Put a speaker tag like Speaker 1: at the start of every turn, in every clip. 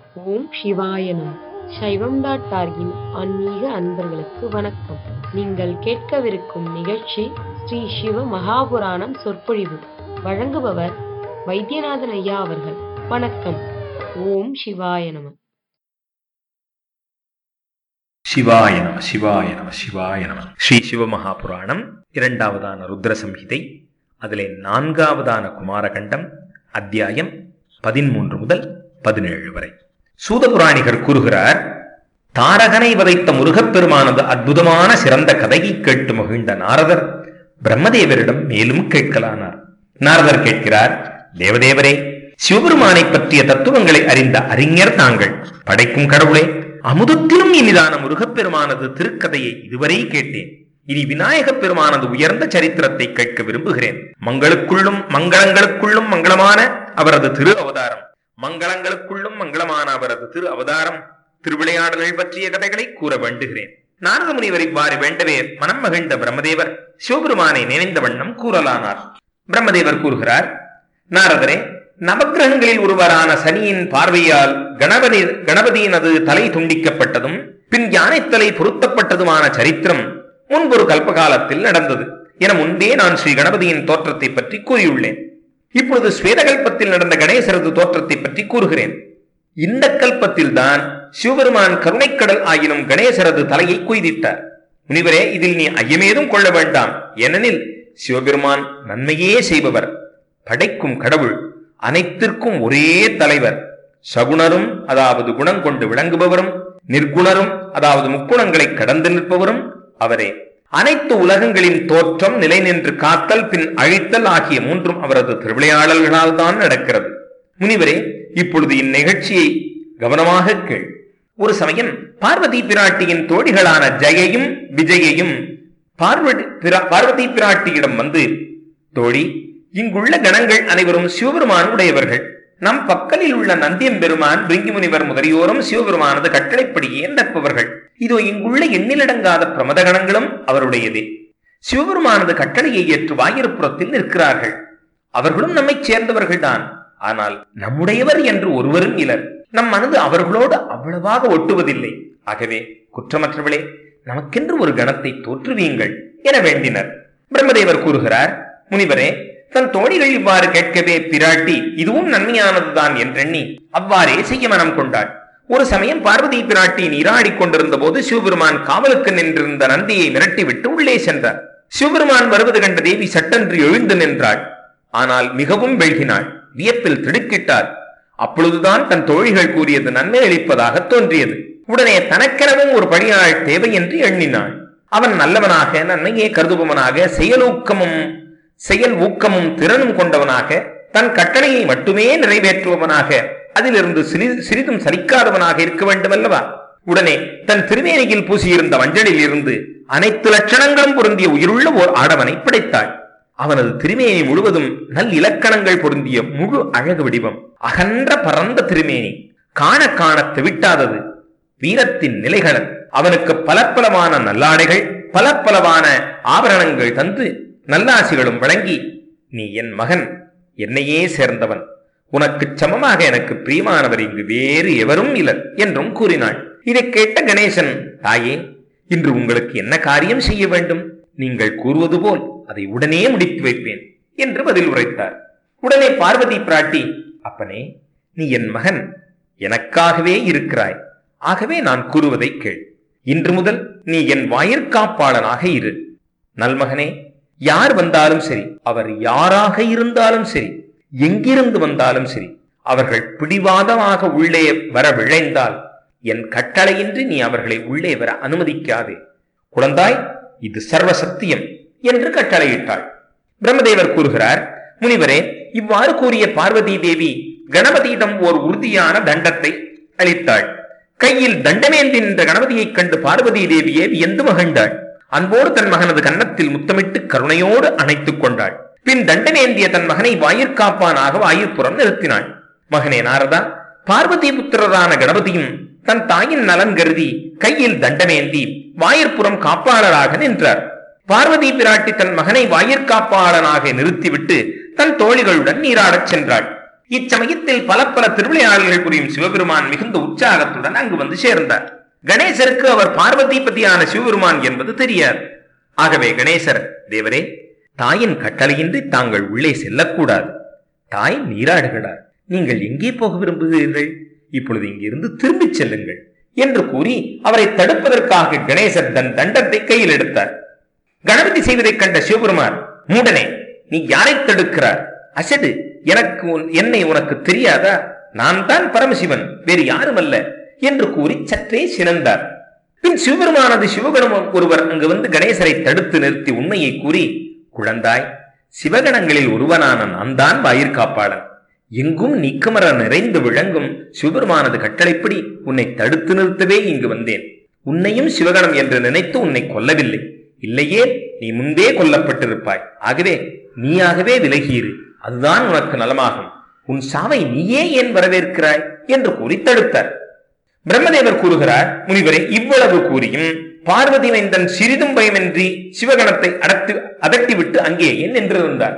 Speaker 1: ஓம் சிவாய நம சைவம் டாட் டார்கின் ஆன்மீக அன்பர்களுக்கு வணக்கம் நீங்கள் கேட்கவிருக்கும் நிகழ்ச்சி ஸ்ரீ சிவ மகாபுராணம் சொற்பொழிவு வழங்குபவர் வைத்தியநாதன் ஐயா அவர்கள் வணக்கம் ஓம் சிவாய நம
Speaker 2: சிவாய நம சிவாய நம சிவாய நம ஸ்ரீ சிவமகாபுராணம் இரண்டாவதான ருத்ர சம்ஹிதை அதிலே நான்காவதான குமாரகண்டம் அத்தியாயம் பதிமூன்று முதல் பதினேழு வரை சூதபுராணிகர் கூறுகிறார் தாரகனை வதைத்த முருகப்பெருமானது அற்புதமான சிறந்த கதையை கேட்டு மகிழ்ந்த நாரதர் பிரம்மதேவரிடம் மேலும் கேட்கலானார் நாரதர் கேட்கிறார் தேவதேவரே சிவபெருமானை பற்றிய தத்துவங்களை அறிந்த அறிஞர் தாங்கள் படைக்கும் கடவுளே அமுதத்திலும் இனிதான முருகப்பெருமானது திருக்கதையை இதுவரை கேட்டேன் இனி விநாயகப் பெருமானது உயர்ந்த சரித்திரத்தை கேட்க விரும்புகிறேன் மங்களுக்குள்ளும் மங்களங்களுக்குள்ளும் மங்களமான அவரது திரு அவதாரம் மங்களங்களுக்குள்ளும் மங்களமான அவரது திரு அவதாரம் திருவிளையாடல்கள் பற்றிய கதைகளை கூற வேண்டுகிறேன் நாரத முனிவர் இவ்வாறு வேண்டவே மனம் மகிழ்ந்த பிரம்மதேவர் சிவபெருமானை நினைந்த வண்ணம் கூறலானார் பிரம்மதேவர் கூறுகிறார் நாரதரே நவக்கிரகங்களில் ஒருவரான சனியின் பார்வையால் கணபதி கணபதியினது தலை துண்டிக்கப்பட்டதும் பின் யானைத்தலை பொருத்தப்பட்டதுமான சரித்திரம் முன்பொரு கல்பகாலத்தில் நடந்தது என முன்பே நான் ஸ்ரீ கணபதியின் தோற்றத்தை பற்றி கூறியுள்ளேன் இப்பொழுது ஸ்வேதகல்பத்தில் நடந்த கணேசரது தோற்றத்தை பற்றி கூறுகிறேன் இந்த கல்பத்தில் தான் சிவபெருமான் கருணைக்கடல் ஆயினும் கணேசரது தலையை குய்திட்டார் முனிவரே இதில் நீ ஐயமேதும் கொள்ள வேண்டாம் ஏனெனில் சிவபெருமான் நன்மையே செய்பவர் படைக்கும் கடவுள் அனைத்திற்கும் ஒரே தலைவர் சகுணரும் அதாவது குணம் கொண்டு விளங்குபவரும் நிர்குணரும் அதாவது முக்குணங்களை கடந்து நிற்பவரும் அவரே அனைத்து உலகங்களின் தோற்றம் நிலை நின்று காத்தல் பின் அழித்தல் ஆகிய மூன்றும் அவரது திருவிளையாடல்களால் தான் நடக்கிறது முனிவரே இப்பொழுது இந்நிகழ்ச்சியை கவனமாக கேள் ஒரு சமயம் பார்வதி பிராட்டியின் தோழிகளான ஜெயையும் விஜயையும் பார்வதி பிரா- பார்வதி பிராட்டியிடம் வந்து தோழி இங்குள்ள கணங்கள் அனைவரும் சிவபெருமான் உடையவர்கள் நம் பக்கலில் உள்ள நந்தியம் பெருமான் பிரிங்கி முனிவர் முதலியோரும் சிவபெருமானது கட்டளைப்படியே நடப்பவர்கள் இதோ இங்குள்ள எண்ணிலடங்காத பிரமத கணங்களும் அவருடையதே சிவபெருமானது கட்டளையை ஏற்று வாயிற்புறத்தில் நிற்கிறார்கள் அவர்களும் நம்மைச் சேர்ந்தவர்கள்தான் ஆனால் நம்முடையவர் என்று ஒருவரும் இலர் நம் மனது அவர்களோடு அவ்வளவாக ஒட்டுவதில்லை ஆகவே குற்றமற்றவளே நமக்கென்று ஒரு கணத்தை தோற்றுவீங்கள் என வேண்டினர் பிரம்மதேவர் கூறுகிறார் முனிவரே தன் தோழிகள் இவ்வாறு கேட்கவே பிராட்டி இதுவும் நன்மையானதுதான் என்றெண்ணி அவ்வாறே செய்ய மனம் கொண்டாள் ஒரு சமயம் பார்வதி பிராட்டி நீராடிக் கொண்டிருந்த போது சிவபெருமான் காவலுக்கு நின்றிருந்த நந்தியை மிரட்டிவிட்டு உள்ளே சென்றார் சிவபெருமான் வருவது கண்ட தேவி சட்டென்று எழுந்து நின்றாள் ஆனால் மிகவும் வெழ்கினாள் வியப்பில் திடுக்கிட்டாள் அப்பொழுதுதான் தன் தோழிகள் கூறியது நன்மை அளிப்பதாக தோன்றியது உடனே தனக்கெனவும் ஒரு பணியாள் தேவை என்று எண்ணினாள் அவன் நல்லவனாக நன்மையே கருதுபவனாக செயலூக்கமும் செயல் ஊக்கமும் திறனும் கொண்டவனாக தன் கட்டளையை மட்டுமே நிறைவேற்றுபவனாக அதிலிருந்து சிறி- சிறிதும் சலிக்காதவனாக இருக்க வேண்டுமல்லவா உடனே தன் திருமேனியில் பூசியிருந்த மஞ்சளில் இருந்து அனைத்து லட்சணங்களும் பொருந்திய உயிருள்ள ஓர் ஆடவனை படைத்தாள் அவனது திருமேனி முழுவதும் நல் இலக்கணங்கள் பொருந்திய முழு அழகு வடிவம் அகன்ற பரந்த திருமேனி காண காண தெவிட்டாதது வீரத்தின் நிலைகளன் அவனுக்கு பலப்பலமான நல்லாடைகள் பலப்பலவான ஆபரணங்கள் தந்து நல்லாசிகளும் வழங்கி நீ என் மகன் என்னையே சேர்ந்தவன் உனக்கு சமமாக எனக்கு பிரியமானவர் இங்கு வேறு எவரும் இலர் என்றும் கூறினாள் இதை கேட்ட கணேசன் தாயே இன்று உங்களுக்கு என்ன காரியம் செய்ய வேண்டும் நீங்கள் கூறுவது போல் அதை உடனே முடித்து வைப்பேன் என்று பதில் உரைத்தார் உடனே பார்வதி பிராட்டி அப்பனே நீ என் மகன் எனக்காகவே இருக்கிறாய் ஆகவே நான் கூறுவதை கேள் இன்று முதல் நீ என் வாயிற்காப்பாளனாக இரு நல்மகனே யார் வந்தாலும் சரி அவர் யாராக இருந்தாலும் சரி எங்கிருந்து வந்தாலும் சரி அவர்கள் பிடிவாதமாக உள்ளே வர விழைந்தால் என் கட்டளையின்றி நீ அவர்களை உள்ளே வர அனுமதிக்காதே குழந்தாய் இது சர்வ சத்தியம் என்று கட்டளையிட்டாள் பிரம்மதேவர் கூறுகிறார் முனிவரே இவ்வாறு கூறிய பார்வதி தேவி கணபதியிடம் ஓர் உறுதியான தண்டத்தை அளித்தாள் கையில் தண்டமேந்தி நின்ற கணபதியைக் கண்டு பார்வதி தேவியே வியந்து மகிழ்ந்தாள் அன்போடு தன் மகனது கன்னத்தில் முத்தமிட்டு கருணையோடு அணைத்துக் கொண்டாள் பின் தண்டமேந்திய தன் மகனை வாயிற்காப்பானாக வாயிற்புறம் நிறுத்தினாள் மகனே நாரதா பார்வதி புத்திரரான கணபதியும் தன் தாயின் நலன் கருதி கையில் தண்டமேந்தி வாயிற்புறம் காப்பாளராக நின்றார் பார்வதி பிராட்டி தன் மகனை வாயிற்காப்பாளனாக நிறுத்திவிட்டு தன் தோழிகளுடன் நீராடச் சென்றாள் இச்சமயத்தில் பல பல திருவிளையாடல்கள் புரியும் சிவபெருமான் மிகுந்த உற்சாகத்துடன் அங்கு வந்து சேர்ந்தார் கணேசருக்கு அவர் பார்வதி பத்தியான சிவபெருமான் என்பது தெரியாது ஆகவே கணேசர் தேவரே தாயின் கட்டளையின்றி தாங்கள் உள்ளே செல்லக்கூடாது தாய் நீராடுகிறார் நீங்கள் எங்கே போக விரும்புகிறீர்கள் இப்பொழுது இங்கிருந்து திரும்பிச் செல்லுங்கள் என்று கூறி அவரை தடுப்பதற்காக கணேசர் தன் தண்டத்தை கையில் எடுத்தார் கணபதி செய்வதைக் கண்ட சிவபெருமான் மூடனே நீ யாரை தடுக்கிறார் அசடு எனக்கு உன்- என்னை உனக்கு தெரியாதா நான் தான் பரமசிவன் வேறு யாரும் அல்ல என்று கூறி சற்றே சினந்தார் பின் சிவபெருமானது சிவகணம் ஒருவர் அங்கு வந்து கணேசரை தடுத்து நிறுத்தி உண்மையை கூறி குழந்தாய் சிவகணங்களில் ஒருவனான நான் தான் வாயிற்காப்பாளன் எங்கும் நீக்கமர நிறைந்து விளங்கும் சிவபெருமானது கட்டளைப்படி உன்னை தடுத்து நிறுத்தவே இங்கு வந்தேன் உன்னையும் சிவகணம் என்று நினைத்து உன்னை கொல்லவில்லை இல்லையே நீ முன்பே கொல்லப்பட்டிருப்பாய் ஆகவே நீயாகவே விலகியிரு அதுதான் உனக்கு நலமாகும் உன் சாவை நீயே ஏன் வரவேற்கிறாய் என்று கூறி தடுத்தார் பிரம்மதேவர் கூறுகிறார் முனிவரே இவ்வளவு கூறியும் பார்வதி மைந்தன் சிறிதும் பயமின்றி சிவகணத்தை அடர்த்தி அதட்டிவிட்டு அங்கேயே நின்றிருந்தார்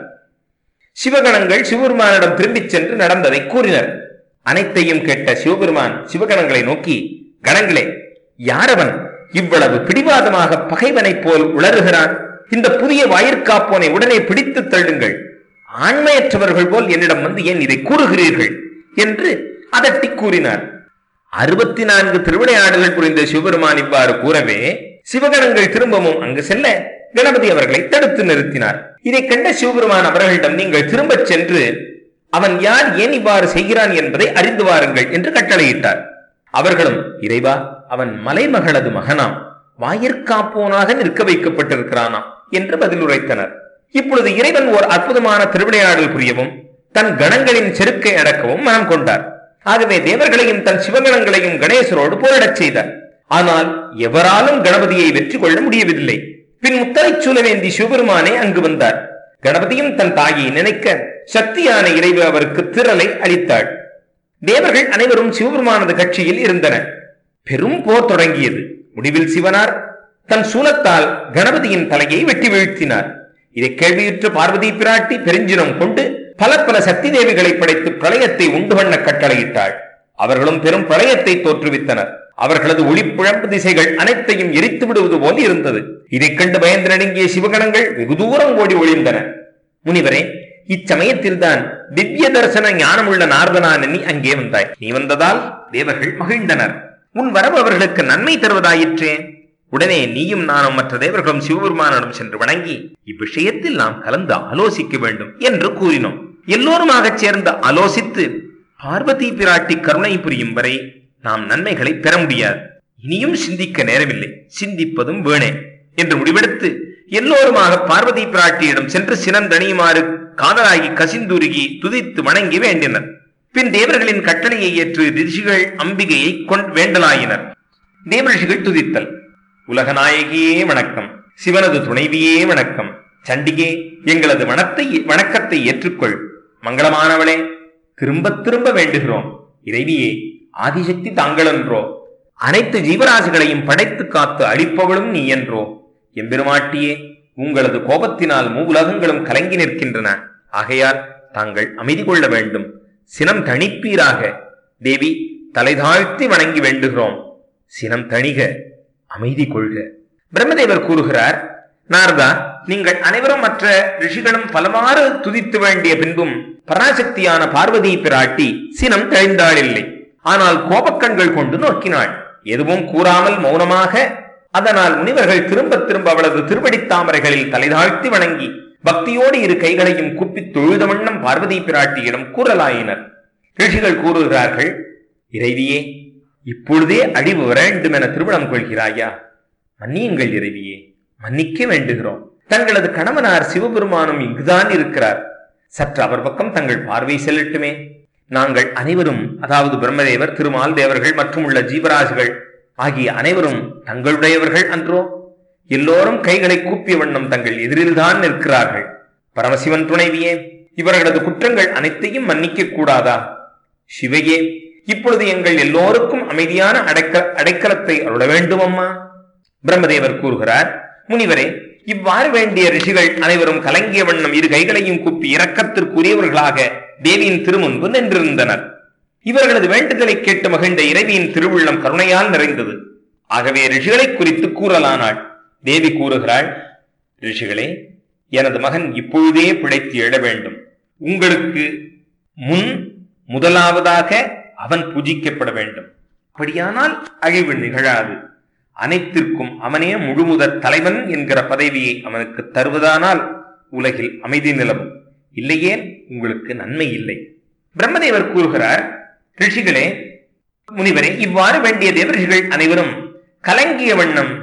Speaker 2: சிவகணங்கள் சிவபெருமானிடம் திரும்பிச் சென்று நடந்ததை கூறினர் அனைத்தையும் கேட்ட சிவபெருமான் சிவகணங்களை நோக்கி கணங்களே யாரவன் இவ்வளவு பிடிவாதமாக பகைவனைப் போல் உளறுகிறான் இந்த புதிய வாயிற்காப்போனை உடனே பிடித்து தள்ளுங்கள் ஆண்மையற்றவர்கள் போல் என்னிடம் வந்து ஏன் இதை கூறுகிறீர்கள் என்று அதட்டி கூறினார் அறுபத்தி நான்கு திருவிளையாடல்கள் புரிந்த சிவபெருமான் இவ்வாறு கூறவே சிவகணங்கள் திரும்பவும் அங்கு செல்ல கணபதி அவர்களை தடுத்து நிறுத்தினார் இதை கண்ட சிவபெருமான் அவர்களிடம் நீங்கள் திரும்பச் சென்று அவன் யார் ஏன் இவ்வாறு செய்கிறான் என்பதை அறிந்து வாருங்கள் என்று கட்டளையிட்டார் அவர்களும் இறைவா அவன் மலைமகளது மகனாம் வாயிற்காப்போனாக நிற்க வைக்கப்பட்டிருக்கிறானாம் என்று பதில் உரைத்தனர் இப்பொழுது இறைவன் ஓர் அற்புதமான திருவிளையாடல் புரியவும் தன் கணங்களின் செருக்கை அடக்கவும் மனம் கொண்டார் ஆகவே தேவர்களையும் தன் சிவகணங்களையும் கணேசரோடு போரிடச் செய்தார் ஆனால் எவராலும் கணபதியை வெற்றி கொள்ள முடியவில்லை பின் முத்தரைச் சூழவேந்தி சிவபெருமானே அங்கு வந்தார் கணபதியும் தன் தாயை நினைக்க சக்தியான இறைவு அவருக்கு திரளை அளித்தாள் தேவர்கள் அனைவரும் சிவபெருமானது கட்சியில் இருந்தனர் பெரும் போர் தொடங்கியது முடிவில் சிவனார் தன் சூலத்தால் கணபதியின் தலையை வெட்டி வீழ்த்தினார் இதை கேள்வியுற்ற பார்வதி பிராட்டி பெருஞ்சினம் கொண்டு பல பல சக்தி தேவிகளை படைத்து பிரளயத்தை உண்டு பண்ண கட்டளையிட்டாள் அவர்களும் பெரும் பிரளயத்தை தோற்றுவித்தனர் அவர்களது ஒளிப்புழம்பு திசைகள் அனைத்தையும் எரித்து விடுவது போல் இருந்தது இதைக் கண்டு பயந்து நடுங்கிய சிவகணங்கள் வெகு தூரம் ஓடி ஒளிந்தன முனிவரே இச்சமயத்தில்தான் திவ்ய தரிசன ஞானமுள்ள நாரதனான் எண்ணி அங்கே வந்தாய் நீ வந்ததால் தேவர்கள் மகிழ்ந்தனர் உன் வரவு அவர்களுக்கு நன்மை தருவதாயிற்றே உடனே நீயும் நானும் மற்ற தேவர்களும் சிவபெருமானிடம் சென்று வணங்கி இவ்விஷயத்தில் நாம் கலந்து ஆலோசிக்க வேண்டும் என்று கூறினோம் எல்லோருமாகச் சேர்ந்து ஆலோசித்து பார்வதி பிராட்டி கருணை புரியும் வரை நாம் நன்மைகளை பெற முடியாது இனியும் சிந்திக்க நேரமில்லை சிந்திப்பதும் வேணே என்று முடிவெடுத்து எல்லோருமாக பார்வதி பிராட்டியிடம் சென்று சினந்தணியுமாறு காதலாகி கசிந்துருகி துதித்து வணங்கி வேண்டினர் பின் தேவர்களின் கட்டளையை ஏற்று ரிஷிகள் அம்பிகையை கொண்டு வேண்டலாயினர் தேவரிஷிகள் துதித்தல் உலகநாயகியே வணக்கம் சிவனது துணைவியே வணக்கம் சண்டிகே எங்களது வனத்தை வணக்கத்தை ஏற்றுக்கொள் மங்களமானவளே திரும்ப திரும்ப வேண்டுகிறோம் இறைவியே ஆதிசக்தி தாங்களென்றோ அனைத்து ஜீவராசிகளையும் படைத்து காத்து அழிப்பவளும் நீ என்றோ எம்பெருமாட்டியே உங்களது கோபத்தினால் மூவுலகங்களும் கலங்கி நிற்கின்றன ஆகையால் தாங்கள் அமைதி கொள்ள வேண்டும் சினம் தணிப்பீராக தேவி தலை தாழ்த்தி வணங்கி வேண்டுகிறோம் சினம் தணிக அமைதி கொள்க பிரம்மதேவர் கூறுகிறார் நாரதா நீங்கள் அனைவரும் மற்ற ரிஷிகளும் பலவாறு துதித்து வேண்டிய பின்பும் பராசக்தியான பார்வதி பிராட்டி சினம் தெளிந்தாளில்லை ஆனால் கோபக்கண்கள் கொண்டு நோக்கினாள் எதுவும் கூறாமல் மௌனமாக அதனால் முனிவர்கள் திரும்ப திரும்ப அவளது திருவடித் தாமரைகளில் தலைதாழ்த்தி வணங்கி பக்தியோடு இரு கைகளையும் குப்பித் தொழுத வண்ணம் பார்வதி பிராட்டியிடம் கூறலாயினர் ரிஷிகள் கூறுகிறார்கள் இறைவியே இப்பொழுதே அழிவு வேண்டும் என திருமணம் கொள்கிறாயா மன்னியுங்கள் இறைவியே மன்னிக்க வேண்டுகிறோம் தங்களது கணவனார் சிவபெருமானும் இங்குதான் இருக்கிறார் சற்று அவர் பக்கம் தங்கள் பார்வை செல்லட்டுமே நாங்கள் அனைவரும் அதாவது பிரம்மதேவர் திருமால் தேவர்கள் மற்றும் உள்ள ஜீவராசிகள் ஆகிய அனைவரும் தங்களுடையவர்கள் அன்றோ எல்லோரும் கைகளை கூப்பிய வண்ணம் தங்கள் எதிரில்தான் நிற்கிறார்கள் பரமசிவன் துணைவியே இவர்களது குற்றங்கள் அனைத்தையும் மன்னிக்க கூடாதா சிவையே இப்பொழுது எங்கள் எல்லோருக்கும் அமைதியான அடைக்க அடைக்கலத்தை அருள வேண்டும் அம்மா பிரம்மதேவர் கூறுகிறார் முனிவரே இவ்வாறு வேண்டிய ரிஷிகள் அனைவரும் கலங்கிய வண்ணம் இரு கைகளையும் கூப்பி இரக்கத்திற்குரியவர்களாக தேவியின் திருமுன்பு நின்றிருந்தனர் இவர்களது வேண்டுதலை கேட்டு மகிழ்ந்த இறைவியின் திருவுள்ளம் கருணையால் நிறைந்தது ஆகவே ரிஷிகளை குறித்து கூறலானாள் தேவி கூறுகிறாள் ரிஷிகளே எனது மகன் இப்பொழுதே பிழைத்து எழ வேண்டும் உங்களுக்கு முன் முதலாவதாக அவன் பூஜிக்கப்பட வேண்டும் அப்படியானால் அழிவு நிகழாது அனைத்திற்கும் அவனே முழுமுதற் தலைவன் என்கிற பதவியை அவனுக்கு தருவதானால் உலகில் அமைதி நிலவும் இல்லையே உங்களுக்கு நன்மை இல்லை பிரம்மதேவர் கூறுகிறார் ரிஷிகளே முனிவரே இவ்வாறு வேண்டிய தேவரிஷிகள் அனைவரும் கலங்கிய வண்ணம்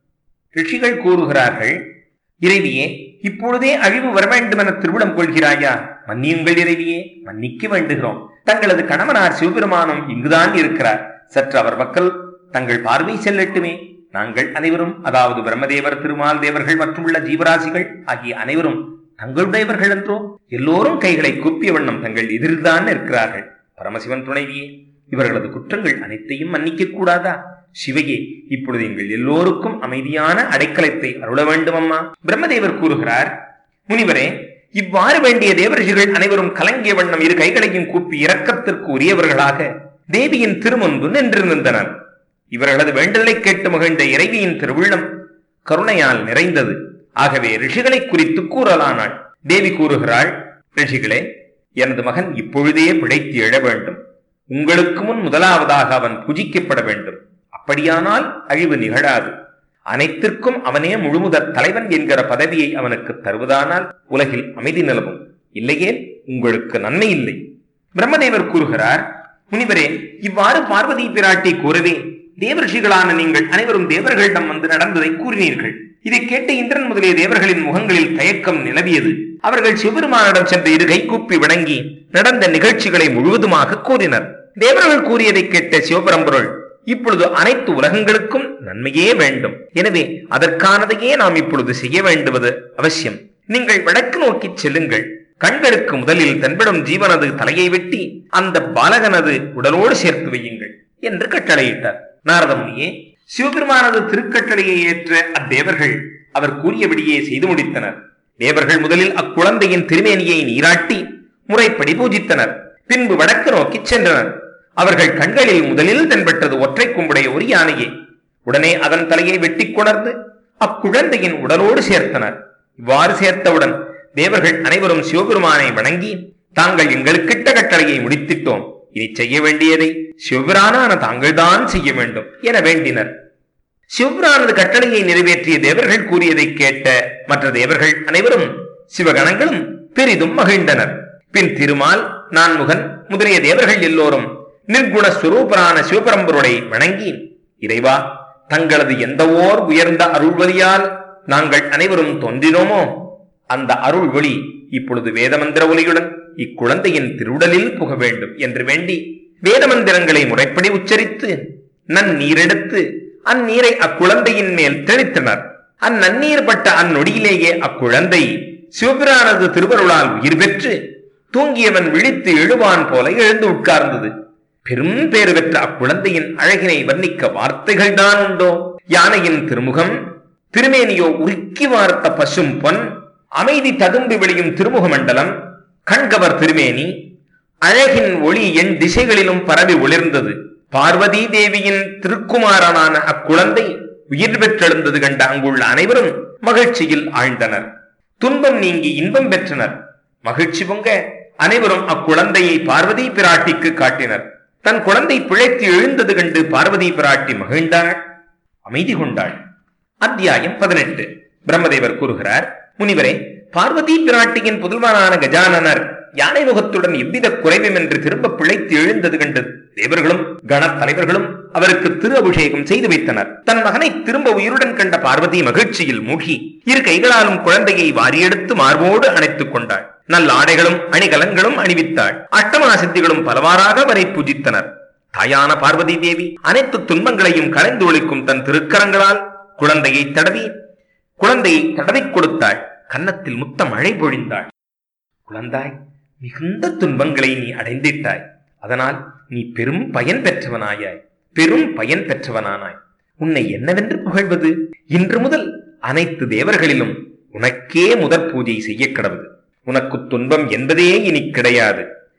Speaker 2: ரிஷிகள் கூறுகிறார்கள் இறைவியே இப்பொழுதே அழிவு வர வேண்டும் என திருவிழம் கொள்கிறாயா மன்னியுங்கள் இறைவியே மன்னிக்க வேண்டுகிறோம் தங்களது கணவனார் சிவபெருமானும் இங்குதான் இருக்கிறார் சற்று அவர் மக்கள் தங்கள் பார்வை செல்லட்டுமே நாங்கள் அனைவரும் அதாவது பிரம்மதேவர் திருமால் தேவர்கள் மற்றும் உள்ள ஜீவராசிகள் ஆகிய அனைவரும் தங்களுடையவர்கள் என்றோ எல்லோரும் கைகளை கூப்பிய வண்ணம் தங்கள் எதிர்தான் இருக்கிறார்கள் பரமசிவன் துணைவியே இவர்களது குற்றங்கள் அனைத்தையும் மன்னிக்க கூடாதா சிவையே இப்பொழுது எங்கள் எல்லோருக்கும் அமைதியான அடைக்கலத்தை அருள வேண்டும் அம்மா பிரம்மதேவர் கூறுகிறார் முனிவரே இவ்வாறு வேண்டிய தேவரிஷிகள் அனைவரும் கலங்கிய வண்ணம் இரு கைகளையும் கூப்பி இரக்கத்திற்கு உரியவர்களாக தேவியின் திருமுன்பு நின்றிருந்தனர் இவர்களது வேண்டுதலை கேட்டு மகிழ்ந்த இறைவியின் திருவுள்ளம் கருணையால் நிறைந்தது ஆகவே ரிஷிகளை குறித்து கூறலானாள் தேவி கூறுகிறாள் ரிஷிகளே எனது மகன் இப்பொழுதே பிழைத்து எழ வேண்டும் உங்களுக்கு முன் முதலாவதாக அவன் பூஜிக்கப்பட வேண்டும் அப்படியானால் அழிவு நிகழாது அனைத்திற்கும் அவனே முழுமுதற் தலைவன் என்கிற பதவியை அவனுக்கு தருவதானால் உலகில் அமைதி நிலவும் இல்லையே உங்களுக்கு நன்மை இல்லை பிரம்மதேவர் கூறுகிறார் முனிவரே இவ்வாறு பார்வதி பிராட்டி கூறவே தேவரிஷிகளான நீங்கள் அனைவரும் தேவர்களிடம் வந்து நடந்ததை கூறினீர்கள் இதை கேட்ட இந்திரன் முதலிய தேவர்களின் முகங்களில் தயக்கம் நிலவியது அவர்கள் சிவபெருமானிடம் சென்று இரு கைகூப்பி வணங்கி நடந்த நிகழ்ச்சிகளை முழுவதுமாக கூறினர் தேவர்கள் கூறியதை கேட்ட சிவபரம்பொருள் இப்பொழுது அனைத்து உலகங்களுக்கும் நன்மையே வேண்டும் எனவே அதற்கானதையே நாம் இப்பொழுது செய்ய வேண்டுவது அவசியம் நீங்கள் வடக்கு நோக்கி செல்லுங்கள் கண்களுக்கு முதலில் தென்படும் ஜீவனது தலையை வெட்டி அந்த பாலகனது உடலோடு சேர்த்து வையுங்கள் என்று கட்டளையிட்டார் நாரதமுனியே சிவபெருமானது திருக்கட்டளையை ஏற்ற அத்தேவர்கள் அவர் கூறியபடியே செய்து முடித்தனர் தேவர்கள் முதலில் அக்குழந்தையின் திருமேனியை நீராட்டி முறைப்படி பூஜித்தனர் பின்பு வடக்கு நோக்கி சென்றனர் அவர்கள் கண்களில் முதலில் தென்பட்டது ஒற்றை கும்புடைய ஒரு யானையே உடனே அதன் தலையை வெட்டி கொணர்ந்து அக்குழந்தையின் உடலோடு சேர்த்தனர் இவ்வாறு சேர்த்தவுடன் தேவர்கள் அனைவரும் சிவபெருமானை வணங்கி தாங்கள் எங்களுக்கிட்ட கட்டளையை முடித்திட்டோம் இனி செய்ய வேண்டியதை சிவபிரானான தாங்கள்தான் செய்ய வேண்டும் என வேண்டினர் சிவபிரானது கட்டளையை நிறைவேற்றிய தேவர்கள் கூறியதை கேட்ட மற்ற தேவர்கள் அனைவரும் சிவகணங்களும் பெரிதும் மகிழ்ந்தனர் பின் திருமால் நான்முகன் முதலிய தேவர்கள் எல்லோரும் நிர்குண சுரூபரான சிவபரம்பருடைய வணங்கி இறைவா தங்களது எந்த ஓர் உயர்ந்த அருள்வழியால் நாங்கள் அனைவரும் தோன்றினோமோ அந்த அருள் ஒளி இப்பொழுது வேதமந்திர ஒலியுடன் இக்குழந்தையின் திருவுடலில் புக வேண்டும் என்று வேண்டி வேதமந்திரங்களை முறைப்படி உச்சரித்து நன்னீரெடுத்து அந்நீரை அக்குழந்தையின் மேல் தெளித்தனர் அந்நன்னீர் பட்ட அந்நொடியிலேயே அக்குழந்தை சிவபிரானது திருவருளால் உயிர் பெற்று தூங்கியவன் விழித்து எழுவான் போல எழுந்து உட்கார்ந்தது பெரும் பேறு பெற்ற அக்குழந்தையின் அழகினை வர்ணிக்க வார்த்தைகள் தான் உண்டோ யானையின் திருமுகம் திருமேனியோ உருக்கி வார்த்த பசும் பொன் அமைதி ததும்பி விளையும் திருமுக மண்டலம் கண்கவர் திருமேனி அழகின் ஒளி என் திசைகளிலும் பரவி ஒளிர்ந்தது பார்வதி தேவியின் திருக்குமாரனான அக்குழந்தை உயிர் பெற்றெழுந்தது கண்ட அங்குள்ள அனைவரும் மகிழ்ச்சியில் ஆழ்ந்தனர் துன்பம் நீங்கி இன்பம் பெற்றனர் மகிழ்ச்சி பொங்க அனைவரும் அக்குழந்தையை பார்வதி பிராட்டிக்கு காட்டினர் தன் குழந்தை பிழைத்து எழுந்தது கண்டு பார்வதி பிராட்டி மகிழ்ந்தாள் அமைதி கொண்டாள் அத்தியாயம் பதினெட்டு பிரம்மதேவர் கூறுகிறார் முனிவரே பார்வதி பிராட்டியின் புதல்வனான கஜானனர் யானை முகத்துடன் எவ்வித குறைவுமின்றி திரும்ப பிழைத்து எழுந்தது கண்டு தேவர்களும் கணத் தலைவர்களும் அவருக்கு திரு அபிஷேகம் செய்து வைத்தனர் தன் மகனை திரும்ப உயிருடன் கண்ட பார்வதி மகிழ்ச்சியில் மூழ்கி இரு கைகளாலும் குழந்தையை வாரியெடுத்து மார்போடு அணைத்துக் கொண்டாள் நல்ல ஆடைகளும் அணிகலன்களும் அணிவித்தாள் அட்டமா சித்திகளும் பலவாறாக வரை பூஜித்தனர் தாயான பார்வதி தேவி அனைத்து துன்பங்களையும் கலைந்து ஒழிக்கும் தன் திருக்கரங்களால் குழந்தையை தடவி குழந்தையை தடவிக் கொடுத்தாள் கன்னத்தில் முத்த மழை பொழிந்தாள் குழந்தாய் மிகுந்த துன்பங்களை நீ அடைந்திட்டாய் அதனால் நீ பெரும் பயன் பெற்றவனாயாய் பெரும் பயன் பெற்றவனானாய் உன்னை என்னவென்று புகழ்வது இன்று முதல் அனைத்து தேவர்களிலும் உனக்கே முதற் பூஜை செய்ய கடவுது உனக்கு துன்பம் என்பதே இனி கிடையாது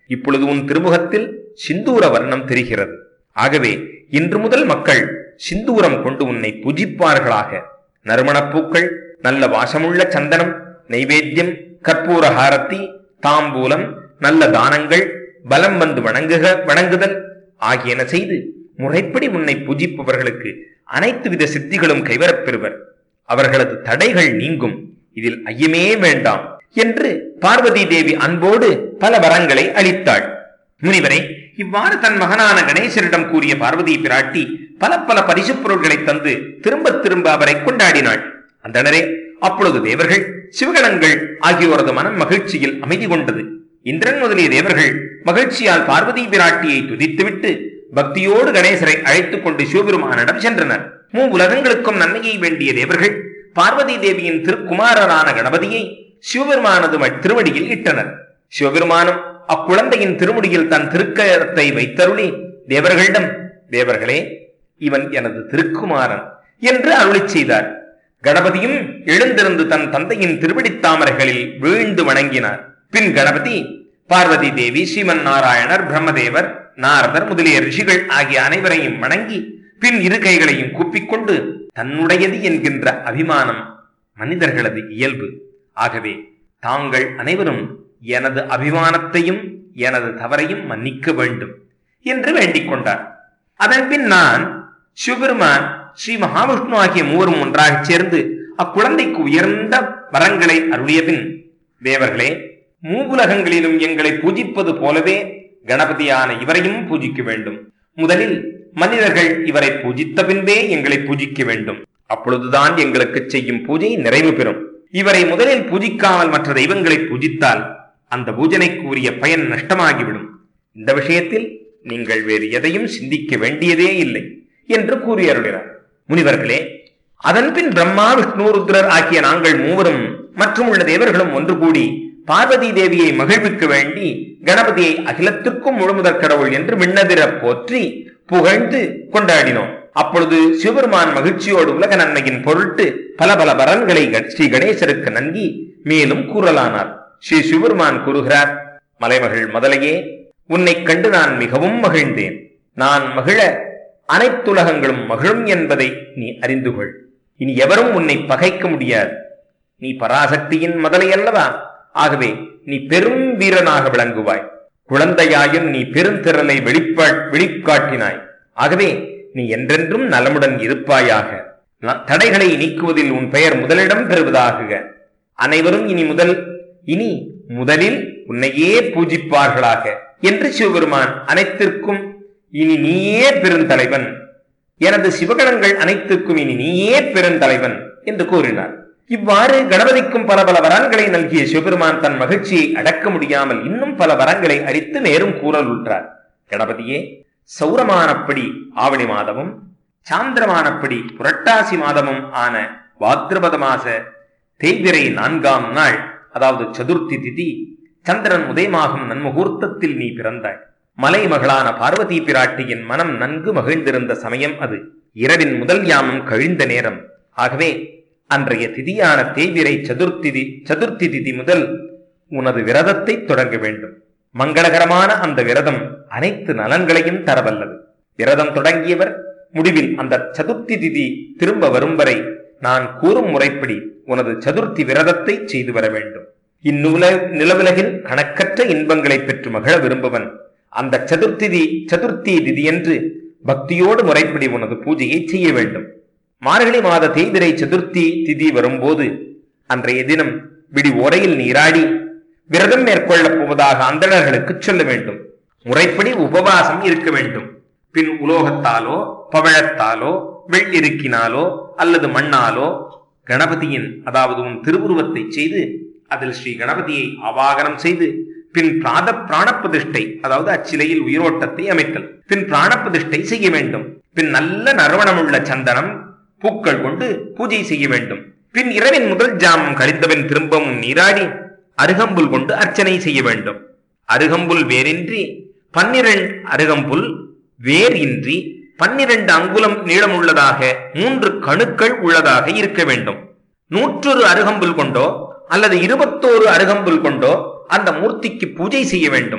Speaker 2: இப்பொழுது உன் திருமுகத்தில் சிந்தூர வர்ணம் தெரிகிறது ஆகவே இன்று முதல் மக்கள் சிந்தூரம் கொண்டு உன்னை புஜிப்பார்களாக நறுமணப்பூக்கள் நல்ல வாசமுள்ள சந்தனம் நைவேத்தியம் கற்பூர ஹாரத்தி தாம்பூலம் நல்ல தானங்கள் பலம் வந்து வணங்குக வணங்குதல் ஆகியன செய்து முறைப்படி உன்னை பூஜிப்பவர்களுக்கு அனைத்து வித சித்திகளும் கைவரப் பெறுவர் அவர்களது தடைகள் நீங்கும் இதில் ஐயமே வேண்டாம் என்று பார்வதி தேவி அன்போடு பல வரங்களை அளித்தாள் முனிவரே இவ்வாறு தன் மகனான கணேசரிடம் கூறிய பார்வதி பிராட்டி பல பல பரிசுப் பொருள்களை தந்து திரும்ப திரும்ப அவரை கொண்டாடினாள் அந்தணரே அப்பொழுது தேவர்கள் சிவகணங்கள் ஆகியோரது மனம் மகிழ்ச்சியில் அமைதி கொண்டது இந்திரன் முதலிய தேவர்கள் மகிழ்ச்சியால் பார்வதி பிராட்டியை துதித்துவிட்டு பக்தியோடு கணேசரை அழைத்துக் கொண்டு சிவபெருமானிடம் சென்றனர் மூ உலகங்களுக்கும் நன்மையை வேண்டிய தேவர்கள் பார்வதி தேவியின் திருக்குமாரரான கணபதியை சிவபெருமானது ம- திருவடியில் இட்டனர் சிவபெருமானும் அக்குழந்தையின் திருமுடியில் தன் திருக்கரத்தை வைத்தருளி தேவர்களிடம் தேவர்களே இவன் எனது திருக்குமாரன் என்று அருளிச் செய்தார் கணபதியும் எழுந்திருந்து தன் தந்தையின் திருவடித் தாமரைகளில் வீழ்ந்து வணங்கினார் பின் கணபதி பார்வதி தேவி ஸ்ரீமன் நாராயணர் பிரம்மதேவர் நாரதர் முதலிய ரிஷிகள் ஆகிய அனைவரையும் வணங்கி பின் இரு கைகளையும் கூப்பிக்கொண்டு தன்னுடையது என்கின்ற அபிமானம் மனிதர்களது இயல்பு ஆகவே தாங்கள் அனைவரும் எனது அபிமானத்தையும் எனது தவறையும் மன்னிக்க வேண்டும் என்று வேண்டிக் கொண்டார் அதன் பின் நான் சிவபெருமான் ஸ்ரீ மகாவிஷ்ணு ஆகிய மூவரும் ஒன்றாகச் சேர்ந்து அக்குழந்தைக்கு உயர்ந்த வரங்களை அருளிய பின் தேவர்களே மூவுலகங்களிலும் எங்களை பூஜிப்பது போலவே கணபதியான இவரையும் பூஜிக்க வேண்டும் முதலில் மனிதர்கள் இவரை பூஜித்த பின்பே எங்களை பூஜிக்க வேண்டும் அப்பொழுதுதான் எங்களுக்கு செய்யும் பூஜை நிறைவு பெறும் இவரை முதலில் பூஜிக்காமல் மற்ற தெய்வங்களை பூஜித்தால் அந்த பூஜனைக்கு உரிய பயன் நஷ்டமாகிவிடும் இந்த விஷயத்தில் நீங்கள் வேறு எதையும் சிந்திக்க வேண்டியதே இல்லை என்று கூறி அருளினார் முனிவர்களே அதன்பின் பிரம்மா விஷ்ணு ருத்ரர் ஆகிய நாங்கள் மூவரும் மற்றும் உள்ள தேவர்களும் ஒன்று கூடி பார்வதி தேவியை மகிழ்விக்க வேண்டி கணபதியை அகிலத்திற்கும் முழுமுதற் கடவுள் என்று விண்ணதிர போற்றி புகழ்ந்து கொண்டாடினோம் அப்பொழுது சிவபெருமான் மகிழ்ச்சியோடு உலக நன்மையின் பொருட்டு பல பல வரன்களை க- ஸ்ரீ கணேசருக்கு நல்கி மேலும் கூறலானார் ஸ்ரீ சிவபெருமான் கூறுகிறார் மலைமகள் முதலையே உன்னைக் கண்டு நான் மிகவும் மகிழ்ந்தேன் நான் மகிழ அனைத்துலகங்களும் மகிழும் என்பதை நீ அறிந்து கொள் இனி எவரும் உன்னை பகைக்க முடியாது நீ பராசக்தியின் முதலை அல்லவா ஆகவே நீ பெரும் வீரனாக விளங்குவாய் குழந்தையாயும் நீ பெருந்திறலை வெளிப்பா வெளிக்காட்டினாய் ஆகவே நீ என்றென்றும் நலமுடன் இருப்பாயாக ந- தடைகளை நீக்குவதில் உன் பெயர் முதலிடம் பெறுவதாகுக அனைவரும் இனி முதல் இனி முதலில் உன்னையே பூஜிப்பார்களாக என்று சிவபெருமான் அனைத்திற்கும் இனி நீயே பெருந்தலைவன் எனது சிவகணங்கள் அனைத்துக்கும் இனி நீயே பெருந்தலைவன் என்று கூறினார் இவ்வாறு கணபதிக்கும் பல பல வரங்களை நல்கிய சிவபெருமான் தன் மகிழ்ச்சியை அடக்க முடியாமல் இன்னும் பல வரங்களை அளித்து மேலும் கூறல் உற்றார் கணபதியே சௌரமானப்படி ஆவணி மாதமும் சாந்திரமானப்படி புரட்டாசி மாதமும் ஆன பாத்ரபத மாச தேய்பிரை நான்காம் நாள் அதாவது சதுர்த்தி திதி சந்திரன் உதயமாகும் நன்முகூர்த்தத்தில் நீ பிறந்தாய் மலை மகளான பார்வதி பிராட்டியின் மனம் நன்கு மகிழ்ந்திருந்த சமயம் அது இரவின் முதல் யாமம் கழிந்த நேரம் ஆகவே அன்றைய திதியான தேய்பிரை சதுர்த்திதி சதுர்த்தி திதி முதல் உனது விரதத்தை தொடங்க வேண்டும் மங்களகரமான அந்த விரதம் அனைத்து நலன்களையும் தரவல்லது விரதம் தொடங்கியவர் முடிவில் அந்த சதுர்த்தி திதி திரும்ப வரும் வரை நான் கூறும் முறைப்படி உனது சதுர்த்தி விரதத்தை செய்து வர வேண்டும் இந்நுல நிலவுலகில் கணக்கற்ற இன்பங்களை பெற்று மகிழ விரும்புவன் அந்த சதுர்த்திதி சதுர்த்தி திதியன்று பக்தியோடு முறைப்படி உனது பூஜையை செய்ய வேண்டும் மார்கழி மாத தேய்பிரை சதுர்த்தி திதி வரும்போது அன்றைய தினம் விடி ஓரையில் நீராடி விரதம் மேற்கொள்ளப் போவதாக அந்தணர்களுக்கு சொல்ல வேண்டும் முறைப்படி உபவாசம் இருக்க வேண்டும் பின் உலோகத்தாலோ பவழத்தாலோ வெள்ளிருக்கினாலோ அல்லது மண்ணாலோ கணபதியின் அதாவது உன் திருவுருவத்தை செய்து அதில் ஸ்ரீ கணபதியை ஆவாகனம் செய்து பின் பிராத பிராணப்பிரதிஷ்டை அதாவது அச்சிலையில் உயிரோட்டத்தை அமைத்தல் பின் பிராணப்பிரதிஷ்டை செய்ய வேண்டும் பின் நல்ல நறுமணமுள்ள சந்தனம் பூக்கள் கொண்டு பூஜை செய்ய வேண்டும் பின் இரவின் முதல் ஜாமம் கழித்தவன் திரும்பவும் நீராடி அருகம்புல் கொண்டு அர்ச்சனை செய்ய வேண்டும் அருகம்புல் வேரின்றி பன்னிரண்டு அருகம்புல் வேர் இன்றி பன்னிரண்டு அங்குலம் நீளமுள்ளதாக மூன்று கணுக்கள் உள்ளதாக இருக்க வேண்டும் நூற்றொரு அருகம்புல் கொண்டோ அல்லது இருபத்தோரு அருகம்புல் கொண்டோ அந்த மூர்த்திக்கு பூஜை செய்ய வேண்டும்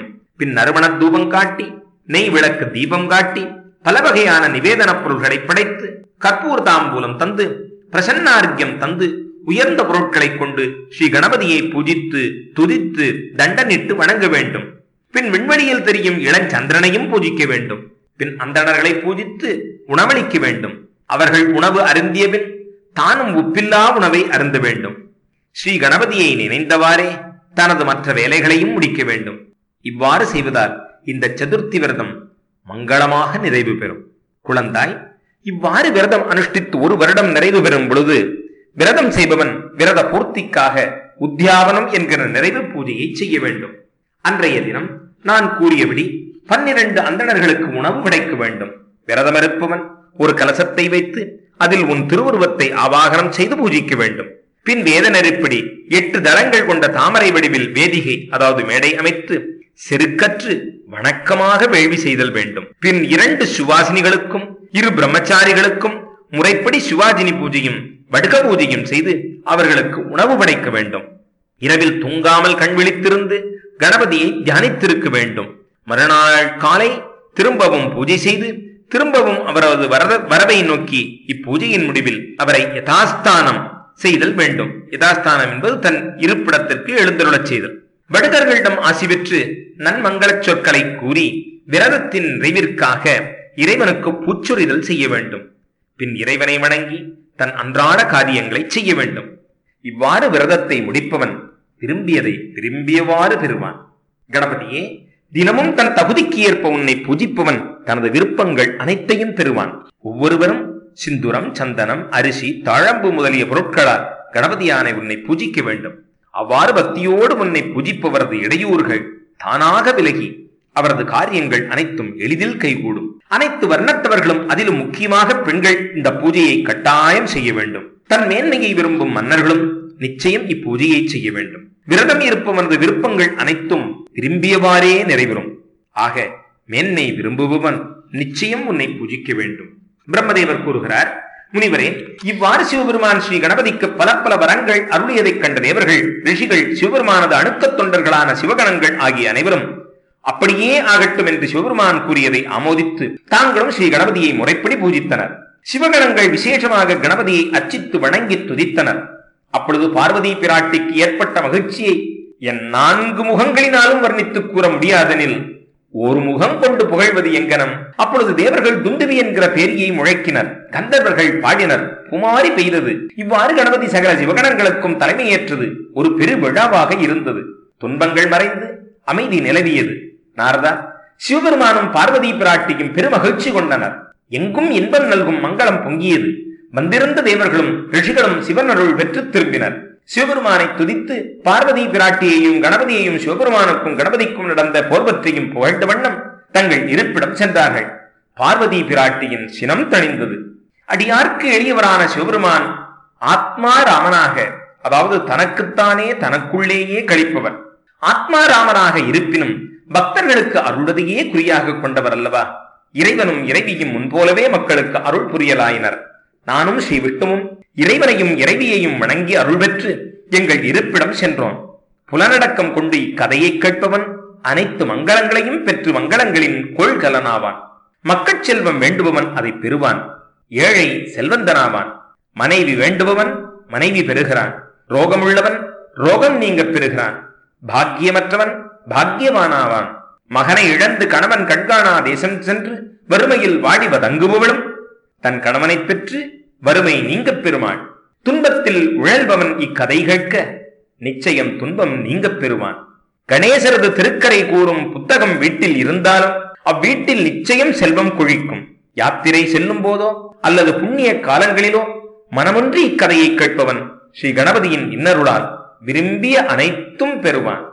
Speaker 2: பின் நறுமண தூபம் காட்டி நெய் விளக்கு தீபம் காட்டி பல வகையான நிவேதனப் பொருள்களை படைத்து கற்பூர் தாம்பூலம் தந்து பிரசன்னார்க்கியம் தந்து உயர்ந்த பொருட்களைக் கொண்டு ஸ்ரீ கணபதியை பூஜித்து துதித்து தண்டனிட்டு வணங்க வேண்டும் பின் விண்வெளியில் தெரியும் இளஞ்சந்திரனையும் பூஜிக்க வேண்டும் பின் அந்தணர்களை பூஜித்து உணவளிக்க வேண்டும் அவர்கள் உணவு அருந்திய பின் தானும் உப்பில்லா உணவை அருந்த வேண்டும் ஸ்ரீ கணபதியை நினைந்தவாறே தனது மற்ற வேலைகளையும் முடிக்க வேண்டும் இவ்வாறு செய்வதால் இந்த சதுர்த்தி விரதம் மங்களமாக நிறைவு பெறும் குழந்தாய் இவ்வாறு விரதம் அனுஷ்டித்து ஒரு வருடம் நிறைவு பெறும் பொழுது விரதம் செய்பவன் விரத பூர்த்திக்காக உத்தியாவனம் என்கிற நிறைவு பூஜையை செய்ய வேண்டும் அன்றைய தினம் நான் கூறியபடி பன்னிரண்டு அந்தணர்களுக்கு உணவு படைக்க வேண்டும் விரதம் இருப்பவன் ஒரு கலசத்தை வைத்து அதில் உன் திருவுருவத்தை ஆவாகனம் செய்து பூஜிக்க வேண்டும் பின் வேத நெருப்படி எட்டு தளங்கள் கொண்ட தாமரை வடிவில் வேதிகை அதாவது மேடை அமைத்து செருக்கற்று வணக்கமாக வேள்வி செய்தல் வேண்டும் பின் இரண்டு சுவாசினிகளுக்கும் இரு பிரம்மச்சாரிகளுக்கும் முறைப்படி சிவாஜினி பூஜையும் வடுக பூஜையும் செய்து அவர்களுக்கு உணவு படைக்க வேண்டும் இரவில் தூங்காமல் கண் விழித்திருந்து கணபதியை தியானித்திருக்க வேண்டும் மறுநாள் காலை திரும்பவும் பூஜை செய்து திரும்பவும் அவரது வரத வரவை நோக்கி இப்பூஜையின் முடிவில் அவரை யதாஸ்தானம் செய்தல் வேண்டும் யதாஸ்தானம் என்பது தன் இருப்பிடத்திற்கு எழுந்தருளச் செய்தல் வடுகர்களிடம் ஆசி பெற்று நன்மங்களச் சொற்களை கூறி விரதத்தின் நிறைவிற்காக இறைவனுக்கு பூச்சொரிதல் செய்ய வேண்டும் பின் இறைவனை வணங்கி தன் அன்றாட காரியங்களை செய்ய வேண்டும் இவ்வாறு விரதத்தை முடிப்பவன் விரும்பியதை விரும்பியவாறு பெறுவான் கணபதியே தினமும் தன் தகுதிக்கு ஏற்ப உன்னை பூஜிப்பவன் தனது விருப்பங்கள் அனைத்தையும் பெறுவான் ஒவ்வொருவரும் சிந்துரம் சந்தனம் அரிசி தாழம்பு முதலிய பொருட்களால் கணபதியானை உன்னை பூஜிக்க வேண்டும் அவ்வாறு பக்தியோடு உன்னை பூஜிப்பவரது இடையூறுகள் தானாக விலகி அவரது காரியங்கள் அனைத்தும் எளிதில் கைகூடும் அனைத்து வர்ணத்தவர்களும் அதிலும் முக்கியமாக பெண்கள் இந்த பூஜையை கட்டாயம் செய்ய வேண்டும் தன் மேன்மையை விரும்பும் மன்னர்களும் நிச்சயம் இப்பூஜையை செய்ய வேண்டும் விரதம் இருப்பவனது விருப்பங்கள் அனைத்தும் விரும்பியவாறே நிறைவேறும் ஆக மேன்மை விரும்புபவன் நிச்சயம் உன்னை பூஜிக்க வேண்டும் பிரம்மதேவர் கூறுகிறார் முனிவரே இவ்வாறு சிவபெருமான் ஸ்ரீ கணபதிக்கு பல பல வரங்கள் அருளியதைக் கண்ட தேவர்கள் ரிஷிகள் சிவபெருமானது அணுக்கத் தொண்டர்களான சிவகணங்கள் ஆகிய அனைவரும் அப்படியே ஆகட்டும் என்று சிவபெருமான் கூறியதை ஆமோதித்து தாங்களும் ஸ்ரீ கணபதியை முறைப்படி பூஜித்தனர் சிவகணங்கள் விசேஷமாக கணபதியை அச்சித்து வணங்கி துதித்தனர் அப்பொழுது பார்வதி பிராட்டிக்கு ஏற்பட்ட மகிழ்ச்சியை என் நான்கு முகங்களினாலும் வர்ணித்துக் கூற முடியாதெனில் ஒரு முகம் கொண்டு புகழ்வது எங்கனம் அப்பொழுது தேவர்கள் துந்துவி என்கிற பேரியை முழக்கினர் கந்தர்வர்கள் பாடினர் புமாரி பெய்தது இவ்வாறு கணபதி சகல சிவகணங்களுக்கும் தலைமையேற்றது ஒரு பெரு விழாவாக இருந்தது துன்பங்கள் மறைந்து அமைதி நிலவியது நாரதா சிவபெருமானும் பார்வதி பிராட்டியும் பெருமகிழ்ச்சி கொண்டனர் எங்கும் இன்பம் நல்கும் மங்களம் பொங்கியது வந்திருந்த தேவர்களும் ரிஷிகளும் சிவன் அருள் பெற்று திரும்பினர் சிவபெருமானை துதித்து பார்வதி பிராட்டியையும் கணபதியையும் சிவபெருமானுக்கும் கணபதிக்கும் நடந்த போர்வற்றையும் புகழ்ந்த வண்ணம் தங்கள் இருப்பிடம் சென்றார்கள் பார்வதி பிராட்டியின் சினம் தணிந்தது அடியார்க்கு எளியவரான சிவபெருமான் ஆத்மா ராமனாக அதாவது தனக்குத்தானே தனக்குள்ளேயே கழிப்பவர் ஆத்மா ராமனாக இருப்பினும் பக்தர்களுக்கு அருள்வதையே குறியாக கொண்டவர் அல்லவா இறைவனும் இறைவியும் முன்போலவே மக்களுக்கு அருள் புரியலாயினர் நானும் ஸ்ரீ விஷ்ணுவும் இறைவனையும் இறைவியையும் வணங்கி அருள் பெற்று எங்கள் இருப்பிடம் சென்றோம் புலனடக்கம் கொண்டு இக்கதையை கேட்பவன் அனைத்து மங்களங்களையும் பெற்று மங்களங்களின் கொள்கலனாவான் மக்கட் செல்வம் வேண்டுபவன் அதை பெறுவான் ஏழை செல்வந்தனாவான் மனைவி வேண்டுபவன் மனைவி பெறுகிறான் ரோகமுள்ளவன் ரோகம் நீங்க பெறுகிறான் பாக்கியமற்றவன் பாக்கியவானாவான் மகனை இழந்து கணவன் கண்காணா தேசம் சென்று வறுமையில் வாடி வதங்குபவளும் தன் கணவனைப் பெற்று வறுமை நீங்கப் பெறுவான் துன்பத்தில் உழல்பவன் இக்கதை கேட்க நிச்சயம் துன்பம் நீங்கப் பெறுவான் கணேசரது திருக்கரை கூறும் புத்தகம் வீட்டில் இருந்தாலும் அவ்வீட்டில் நிச்சயம் செல்வம் கொழிக்கும் யாத்திரை செல்லும் போதோ அல்லது புண்ணிய காலங்களிலோ மனமொன்றி இக்கதையை கேட்பவன் ஸ்ரீ கணபதியின் இன்னருளால் விரும்பிய அனைத்தும் பெறுவான்